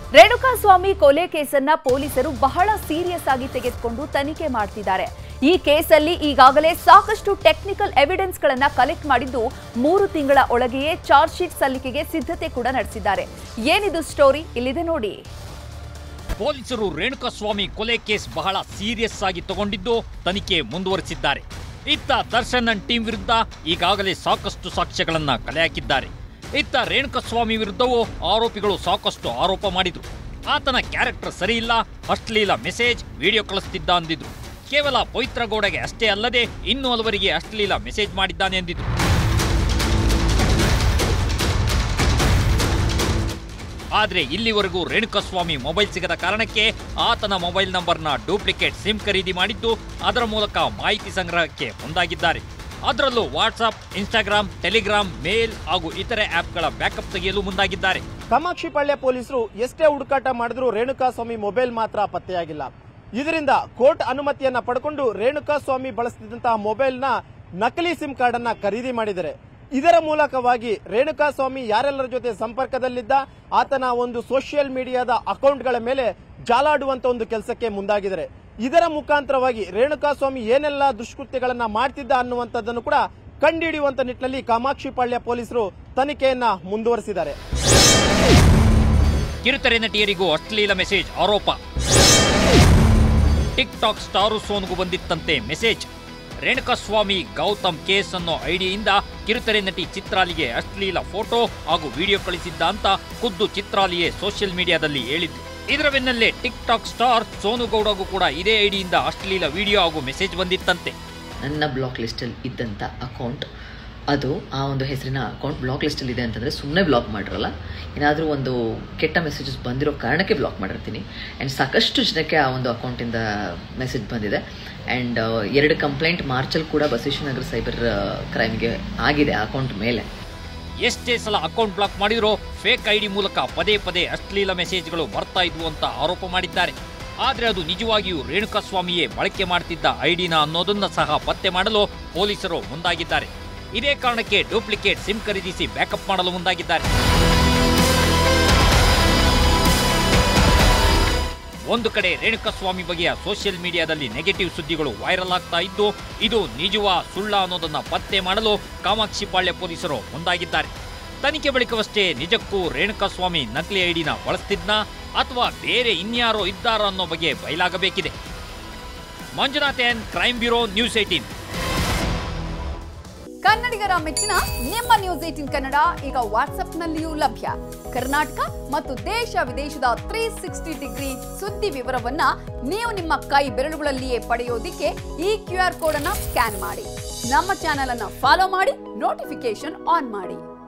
ರೇಣುಕಾಸ್ವಾಮಿ ಕೊಲೆ ಕೇಸನ್ನ ಪೊಲೀಸರು ಬಹಳ ಸೀರಿಯಸ್ ಆಗಿ ತೆಗೆದುಕೊಂಡು ತನಿಖೆ ಮಾಡ್ತಿದ್ದಾರೆ ಈ ಕೇಸಲ್ಲಿ ಈಗಾಗಲೇ ಸಾಕಷ್ಟು ಟೆಕ್ನಿಕಲ್ ಎವಿಡೆನ್ಸ್ಗಳನ್ನ ಕಲೆಕ್ಟ್ ಮಾಡಿದ್ದು ಮೂರು ತಿಂಗಳ ಒಳಗೆಯೇ ಚಾರ್ಜ್ ಶೀಟ್ ಸಲ್ಲಿಕೆಗೆ ಸಿದ್ಧತೆ ಕೂಡ ನಡೆಸಿದ್ದಾರೆ ಏನಿದು ಸ್ಟೋರಿ ಇಲ್ಲಿದೆ ನೋಡಿ ಪೊಲೀಸರು ರೇಣುಕಾಸ್ವಾಮಿ ಕೊಲೆ ಕೇಸ್ ಬಹಳ ಸೀರಿಯಸ್ ಆಗಿ ತಗೊಂಡಿದ್ದು ತನಿಖೆ ಮುಂದುವರಿಸಿದ್ದಾರೆ ಇತ್ತ ದರ್ಶನ್ ಅಂಡ್ ಟೀಮ್ ವಿರುದ್ಧ ಈಗಾಗಲೇ ಸಾಕಷ್ಟು ಸಾಕ್ಷ್ಯಗಳನ್ನ ಕಲೆ ಹಾಕಿದ್ದಾರೆ ಇತ್ತ ರೇಣುಕಸ್ವಾಮಿ ವಿರುದ್ಧವೂ ಆರೋಪಿಗಳು ಸಾಕಷ್ಟು ಆರೋಪ ಮಾಡಿದ್ರು ಆತನ ಕ್ಯಾರೆಕ್ಟರ್ ಸರಿಯಿಲ್ಲ ಅಶ್ಲೀಲ ಮೆಸೇಜ್ ವಿಡಿಯೋ ಕಳಿಸ್ತಿದ್ದ ಅಂದಿದ್ರು ಕೇವಲ ಪವಿತ್ರ ಗೌಡಗೆ ಅಷ್ಟೇ ಅಲ್ಲದೆ ಇನ್ನೂ ಹಲವರಿಗೆ ಅಶ್ಲೀಲ ಮೆಸೇಜ್ ಮಾಡಿದ್ದಾನೆ ಎಂದಿದ್ರು ಆದ್ರೆ ಇಲ್ಲಿವರೆಗೂ ರೇಣುಕಸ್ವಾಮಿ ಮೊಬೈಲ್ ಸಿಗದ ಕಾರಣಕ್ಕೆ ಆತನ ಮೊಬೈಲ್ ನಂಬರ್ನ ಡೂಪ್ಲಿಕೇಟ್ ಸಿಮ್ ಖರೀದಿ ಮಾಡಿದ್ದು ಅದರ ಮೂಲಕ ಮಾಹಿತಿ ಸಂಗ್ರಹಕ್ಕೆ ಮುಂದಾಗಿದ್ದಾರೆ ಅದರಲ್ಲೂ ವಾಟ್ಸ್ಆಪ್ ಇನ್ಸ್ಟಾಗ್ರಾಮ್ ಟೆಲಿಗ್ರಾಮ್ ಮೇಲ್ ಹಾಗೂ ಇತರೆ ಆಪ್ಗಳ ಬ್ಯಾಕಪ್ ತೆಗೆಯಲು ಮುಂದಾಗಿದ್ದಾರೆ ಕಾಮಾಕ್ಷಿಪಾಳ್ಯ ಪೊಲೀಸರು ಎಷ್ಟೇ ಹುಡುಕಾಟ ಮಾಡಿದ್ರೂ ರೇಣುಕಾಸ್ವಾಮಿ ಮೊಬೈಲ್ ಮಾತ್ರ ಪತ್ತೆಯಾಗಿಲ್ಲ ಇದರಿಂದ ಕೋರ್ಟ್ ಅನುಮತಿಯನ್ನ ಪಡ್ಕೊಂಡು ರೇಣುಕಾಸ್ವಾಮಿ ಬಳಸ್ತಿದ್ದಂತಹ ಮೊಬೈಲ್ನ ನಕಲಿ ಸಿಮ್ ಕಾರ್ಡ್ ಅನ್ನ ಖರೀದಿ ಮಾಡಿದ್ದಾರೆ ಇದರ ಮೂಲಕವಾಗಿ ರೇಣುಕಾಸ್ವಾಮಿ ಯಾರೆಲ್ಲರ ಜೊತೆ ಸಂಪರ್ಕದಲ್ಲಿದ್ದ ಆತನ ಒಂದು ಸೋಷಿಯಲ್ ಮೀಡಿಯಾದ ಅಕೌಂಟ್ಗಳ ಮೇಲೆ ಜಾಲಾಡುವಂತ ಒಂದು ಕೆಲಸಕ್ಕೆ ಮುಂದಾಗಿದ್ದಾರೆ ಇದರ ಮುಖಾಂತರವಾಗಿ ರೇಣುಕಾಸ್ವಾಮಿ ಏನೆಲ್ಲ ದುಷ್ಕೃತ್ಯಗಳನ್ನ ಮಾಡ್ತಿದ್ದ ಅನ್ನುವಂಥದ್ದನ್ನು ಕೂಡ ಕಂಡುಹಿಡಿಯುವಂತ ನಿಟ್ಟಿನಲ್ಲಿ ಕಾಮಾಕ್ಷಿಪಾಳ್ಯ ಪೊಲೀಸರು ತನಿಖೆಯನ್ನ ಮುಂದುವರಿಸಿದ್ದಾರೆ ಕಿರುತೆರೆ ನಟಿಯರಿಗೂ ಅಶ್ಲೀಲ ಮೆಸೇಜ್ ಆರೋಪ ಟಿಕ್ ಟಾಕ್ ಸ್ಟಾರು ಸೋನ್ಗೂ ಬಂದಿತ್ತಂತೆ ಮೆಸೇಜ್ ರೇಣುಕಸ್ವಾಮಿ ಗೌತಮ್ ಕೇಸ್ ಅನ್ನೋ ಐಡಿಯಿಂದ ಕಿರುತೆರೆ ನಟಿ ಚಿತ್ರಾಲಿಗೆ ಅಶ್ಲೀಲ ಫೋಟೋ ಹಾಗೂ ವಿಡಿಯೋ ಕಳಿಸಿದ್ದ ಅಂತ ಖುದ್ದು ಚಿತ್ರಾಲಿಯೇ ಸೋಷಿಯಲ್ ಮೀಡಿಯಾದಲ್ಲಿ ಹೇಳಿದ್ದು ಇದರ ಬೆನ್ನಲ್ಲೇ ಟಿಕ್ ಟಾಕ್ ಸ್ಟಾರ್ ಸೋನು ಗೌಡಗೂ ಕೂಡ ಇದೇ ಐಡಿಯಿಂದ ಅಶ್ಲೀಲ ವಿಡಿಯೋ ಹಾಗೂ ಮೆಸೇಜ್ ಬಂದಿತ್ತಂತೆ ನನ್ನ ಬ್ಲಾಕ್ ಲಿಸ್ಟಲ್ಲಿ ಇದ್ದಂಥ ಅಕೌಂಟ್ ಅದು ಆ ಒಂದು ಹೆಸರಿನ ಅಕೌಂಟ್ ಬ್ಲಾಕ್ ಲಿಸ್ಟಲ್ಲಿ ಇದೆ ಅಂತಂದರೆ ಸುಮ್ಮನೆ ಬ್ಲಾಕ್ ಮಾಡಿರಲ್ಲ ಏನಾದರೂ ಒಂದು ಕೆಟ್ಟ ಮೆಸೇಜಸ್ ಬಂದಿರೋ ಕಾರಣಕ್ಕೆ ಬ್ಲಾಕ್ ಮಾಡಿರ್ತೀನಿ ಆ್ಯಂಡ್ ಸಾಕಷ್ಟು ಜನಕ್ಕೆ ಆ ಒಂದು ಅಕೌಂಟಿಂದ ಮೆಸೇಜ್ ಬಂದಿದೆ ಆ್ಯಂಡ್ ಎರಡು ಕಂಪ್ಲೇಂಟ್ ಮಾರ್ಚಲ್ಲಿ ಕೂಡ ಬಸವೇಶ್ವರನಗರ ಸೈಬರ್ ಕ್ರೈಮ್ಗೆ ಆಗಿದೆ ಆ ಅಕೌಂಟ್ ಮೇಲೆ ಎಷ್ಟೇ ಸಲ ಅಕೌಂಟ್ ಬ್ಲಾಕ್ ಮಾಡಿರೋ ಫೇಕ್ ಐಡಿ ಮೂಲಕ ಪದೇ ಪದೇ ಅಶ್ಲೀಲ ಮೆಸೇಜ್ಗಳು ಬರ್ತಾ ಇದ್ವು ಅಂತ ಆರೋಪ ಮಾಡಿದ್ದಾರೆ ಆದ್ರೆ ಅದು ನಿಜವಾಗಿಯೂ ರೇಣುಕಾಸ್ವಾಮಿಯೇ ಬಳಕೆ ಮಾಡ್ತಿದ್ದ ಐಡಿನ ಅನ್ನೋದನ್ನ ಸಹ ಪತ್ತೆ ಮಾಡಲು ಪೊಲೀಸರು ಮುಂದಾಗಿದ್ದಾರೆ ಇದೇ ಕಾರಣಕ್ಕೆ ಡೂಪ್ಲಿಕೇಟ್ ಸಿಮ್ ಖರೀದಿಸಿ ಬ್ಯಾಕಪ್ ಮಾಡಲು ಮುಂದಾಗಿದ್ದಾರೆ ಒಂದು ಕಡೆ ರೇಣುಕಸ್ವಾಮಿ ಬಗೆಯ ಸೋಷಿಯಲ್ ಮೀಡಿಯಾದಲ್ಲಿ ನೆಗೆಟಿವ್ ಸುದ್ದಿಗಳು ವೈರಲ್ ಆಗ್ತಾ ಇದ್ದು ಇದು ನಿಜವಾ ಸುಳ್ಳ ಅನ್ನೋದನ್ನ ಪತ್ತೆ ಮಾಡಲು ಕಾಮಾಕ್ಷಿಪಾಳ್ಯ ಪೊಲೀಸರು ಮುಂದಾಗಿದ್ದಾರೆ ತನಿಖೆ ಬಳಿಕವಷ್ಟೇ ನಿಜಕ್ಕೂ ರೇಣುಕಸ್ವಾಮಿ ನಕಲಿ ಐಡಿನ ಬಳಸ್ತಿದ್ನಾ ಅಥವಾ ಬೇರೆ ಇನ್ಯಾರೋ ಇದ್ದಾರಾ ಅನ್ನೋ ಬಗ್ಗೆ ಬಯಲಾಗಬೇಕಿದೆ Manjunath N crime bureau news eighteen ಕನ್ನಡಿಗರ ಮೆಚ್ಚಿನ ನಿಮ್ಮ ನ್ಯೂಸ್ ಏಟಿನ್ ಕನ್ನಡ ಈಗ ವಾಟ್ಸ್ಆಪ್ನಲ್ಲಿಯೂ ಲಭ್ಯ ಕರ್ನಾಟಕ ಮತ್ತು ದೇಶ ವಿದೇಶದ ತ್ರೀ ಸಿಕ್ಸ್ಟಿ ಡಿಗ್ರಿ ಸುದ್ದಿ ವಿವರವನ್ನ ನೀವು ನಿಮ್ಮ ಕೈ ಬೆರಳುಗಳಲ್ಲಿಯೇ ಪಡೆಯೋದಿಕ್ಕೆ ಈ ಕ್ಯೂ ಆರ್ ಕೋಡ್ ಅನ್ನ ಸ್ಕ್ಯಾನ್ ಮಾಡಿ ನಮ್ಮ ಚಾನೆಲ್ ಅನ್ನ ಫಾಲೋ ಮಾಡಿ ನೋಟಿಫಿಕೇಶನ್ ಆನ್ ಮಾಡಿ